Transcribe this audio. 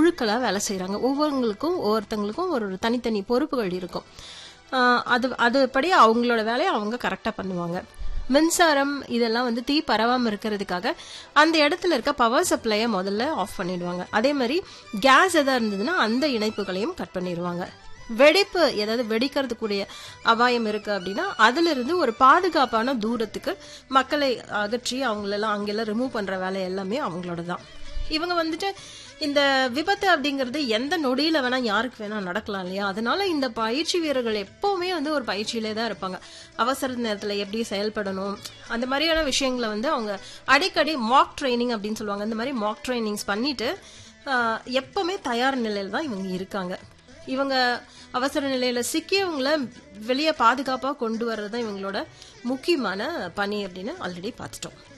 குழுக்களா வேலை செய்றாங்க ஒவ்வொருங்களுக்கும் ஒவ்வொருத்தங்களுக்கும் ஒரு ஒரு தனித்தனி பொறுப்புகள் இருக்கும் ஆஹ் அது அதுபடி அவங்களோட வேலையை அவங்க கரெக்டா பண்ணுவாங்க மின்சாரம் இதெல்லாம் வந்து தீ பரவாம இருக்கிறதுக்காக அந்த இடத்துல இருக்க பவர் சப்ளையை முதல்ல ஆஃப் பண்ணிடுவாங்க அதே மாதிரி கேஸ் எதா இருந்ததுன்னா அந்த இணைப்புகளையும் கட் பண்ணிடுவாங்க வெடிப்பு ஏதாவது வெடிக்கிறதுக்குரிய அபாயம் இருக்கு அப்படின்னா அதுல இருந்து ஒரு பாதுகாப்பான தூரத்துக்கு மக்களை அகற்றி அவங்களெல்லாம் அங்கெல்லாம் ரிமூவ் பண்ற வேலை எல்லாமே அவங்களோட தான் இவங்க வந்துட்டு இந்த விபத்து அப்படிங்கிறது எந்த நொடியில வேணா யாருக்கு வேணா நடக்கலாம் இல்லையா அதனால இந்த பயிற்சி வீரர்கள் எப்பவுமே வந்து ஒரு பயிற்சியிலே தான் இருப்பாங்க அவசர நேரத்துல எப்படி செயல்படணும் அந்த மாதிரியான விஷயங்களை வந்து அவங்க அடிக்கடி மாக் ட்ரைனிங் அப்படின்னு சொல்லுவாங்க இந்த மாதிரி மாக் ட்ரைனிங்ஸ் பண்ணிட்டு ஆஹ், எப்பவுமே தயார் நிலையில தான் இவங்க இருக்காங்க இவங்க அவசர நிலையில சிக்கியவங்கள வெளியே பாதுகாப்பா கொண்டு வர்றது தான் இவங்களோட முக்கியமான பணி அப்படின்னு ஆல்ரெடி பார்த்துட்டோம்